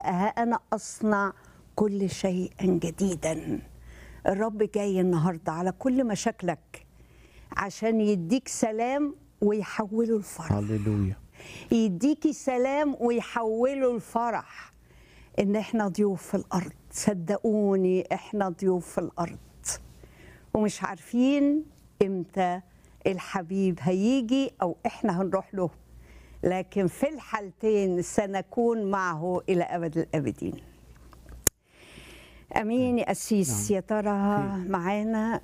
ها أنا أصنع كل شيء جديدا الرب جاي النهاردة على كل مشاكلك عشان يديك سلام ويحوله الفرح هللويا يديكي سلام ويحوله الفرح ان احنا ضيوف في الارض صدقوني احنا ضيوف في الارض ومش عارفين امتى الحبيب هيجي او احنا هنروح له لكن في الحالتين سنكون معه الى ابد الابدين امين يا قسيس نعم. يا ترى معانا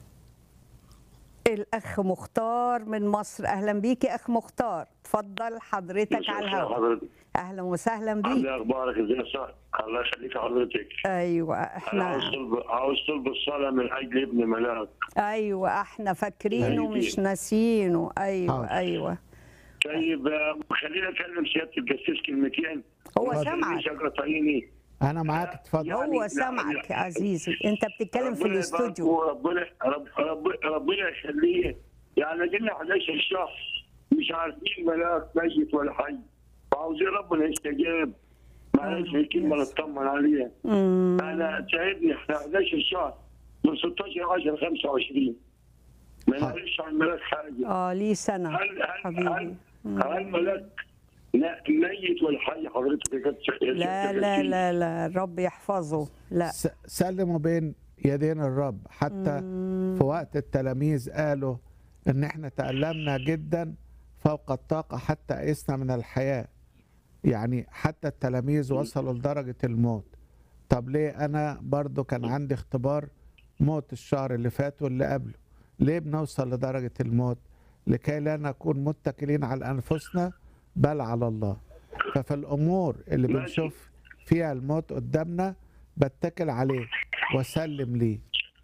الاخ مختار من مصر اهلا بيك يا اخ مختار اتفضل حضرتك على الهواء حضرتك اهلا وسهلا عامل بيك ايه اخبارك ازاي صح الله يخليك حضرتك ايوه انا احنا عاوز طلب عاوز طلب الصلاه من اجل ابن ملاك ايوه احنا فاكرينه أيوة. مش ناسينه ايوه حاضر. ايوه طيب آه، خليني اكلم سياده الجسيس كلمتين هو ما سمعك تخلينيش اقرا طيني انا معاك اتفضل يعني هو لا- سمعك لا. يا عزيزي انت بتتكلم في ربنا الاستوديو يباركه وربنا رب رب ربنا يخليه يعني قلنا 11 شهر مش عارفين ملاك ميت ولا حي فعاوزين ربنا يستجاب معلش في كلمه نطمن عليها مم. انا تعبني احنا 11 شهر من 16 10 25 ما نعرفش عن ملاك حاجه اه ليه سنه هل هل حبيبي هل, هل ملاك لا ميت ولا حي حضرتك يا كابتن يا لا كابتن لا كريم؟ لا لا الرب يحفظه لا س- سلموا بين يدين الرب حتى في وقت التلاميذ قالوا ان احنا تألمنا جدا فوق الطاقة حتى أيسنا من الحياة يعني حتى التلاميذ وصلوا لدرجة الموت طب ليه أنا برضو كان عندي اختبار موت الشهر اللي فات واللي قبله ليه بنوصل لدرجة الموت لكي لا نكون متكلين على أنفسنا بل على الله ففي الأمور اللي ماشي. بنشوف فيها الموت قدامنا بتكل عليه وسلم ليه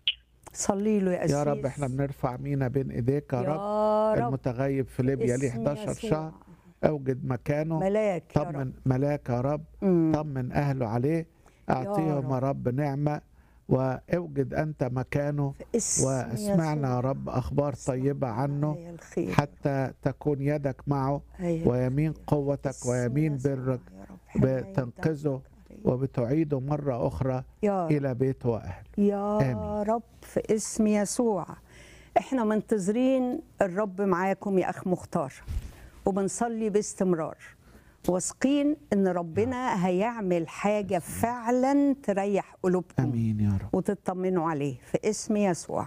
صلي له يا يا أسيس رب احنا بنرفع مينا بين ايديك يا رب يا رب المتغيب في ليبيا ليه باسم 11 يسوع. شهر اوجد مكانه ملاك يا رب طمن ملاك يا رب مم. طمن اهله عليه اعطيهم يا رب نعمه واوجد انت مكانه اسم واسمعنا يا يسوع. رب اخبار طيبه عنه يا الخير حتى تكون يدك معه أيوة. ويمين قوتك اسم ويمين يسوع برك يا رب. حماية بتنقذه دمك عليه. وبتعيده مره اخرى يا رب. الى بيته واهله يا آمين. رب في اسم يسوع احنا منتظرين الرب معاكم يا اخ مختار وبنصلي باستمرار واثقين ان ربنا هيعمل حاجه فعلا تريح قلوبكم امين يا رب وتطمنوا عليه في اسم يسوع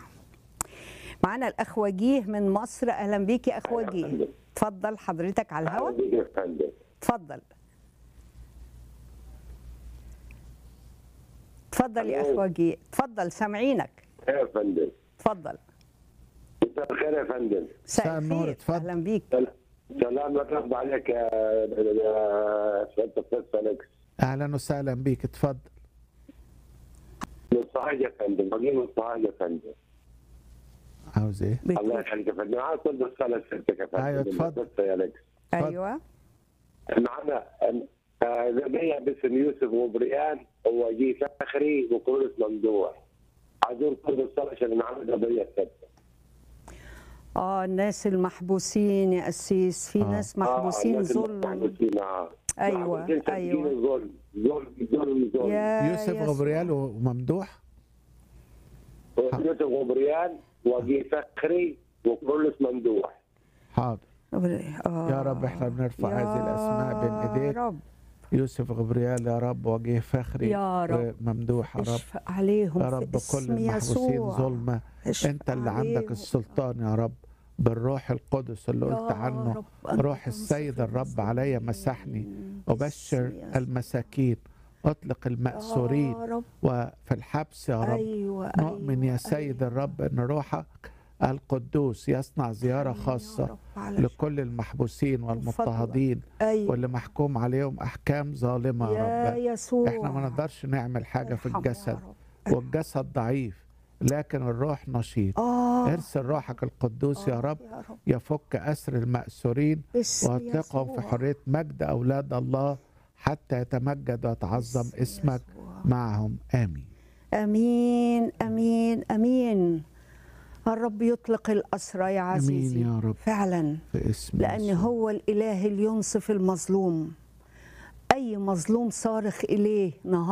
معانا الاخ وجيه من مصر اهلا بيك يا اخ وجيه اتفضل حضرتك على أهلا الهواء بيك يا فندم اتفضل اتفضل يا اخ وجيه اتفضل سامعينك يا فندم اتفضل مساء الخير يا فندم مساء النور، الخير. اتفضل. اهلا بيك سل- سلام رب عليك يا يا سيادة الاستاذ فليكس اهلا وسهلا بيك اتفضل من صهاج يا فندم بجي من صهاج يا فندم عاوز ايه بتقول- الله يخليك يا فندم عاوز طلب الصلاة سيادتك يا فندم أيوة، اتفضل. بس يا ليكس ايوه معنا آه، نبيه باسم يوسف وبريان وجي فخري وكرولس ممدوح عايزين طلب الصلاة عشان معنا قضية ثابتة اه الناس المحبوسين يا قسيس في آه. ناس محبوسين ظلم أيوة، أيوة. ظلم ظلم ظلم ظلم يا يوسف يسوع. غبريال وممدوح يوسف وبريان وجي فخري وكرولس ممدوح حاضر آه. يا رب احنا بنرفع يا هذه الاسماء بين ايديك رب يوسف غبريال يا رب وجيه فخري يا رب. وممدوح يا رب اشفق عليهم يا رب في كل اسم المحبوسين يسوع ظلمه اشفق انت اللي عليهم. عندك السلطان يا رب بالروح القدس اللي يا قلت عنه رب أنت روح تنصف السيد الرب علي مسحني المسلمين. وبشر باسم يسوع. المساكين اطلق المأسورين يا رب وفي الحبس يا رب ايوه نؤمن أيوة، يا سيد أيوة. الرب ان روحك القدوس يصنع زياره يا خاصه رب على لكل المحبوسين والمضطهدين ايوه واللي محكوم عليهم احكام ظالمه يا يا رب يسوع احنا ما نقدرش نعمل حاجه في ارحم يا الجسد رب. والجسد ضعيف لكن الروح نشيط اه ارسل روحك القدوس يا آه، رب يا رب يفك اسر المأسورين باسم واطلقهم في يسوع. حريه مجد اولاد الله حتى يتمجد ويتعظم باسم اسمك يسوع. معهم امين امين امين امين الرب يطلق الاسرى يا عزيزي يا رب. فعلا في اسم لان يسوع. هو الاله اللي ينصف المظلوم اي مظلوم صارخ اليه نهار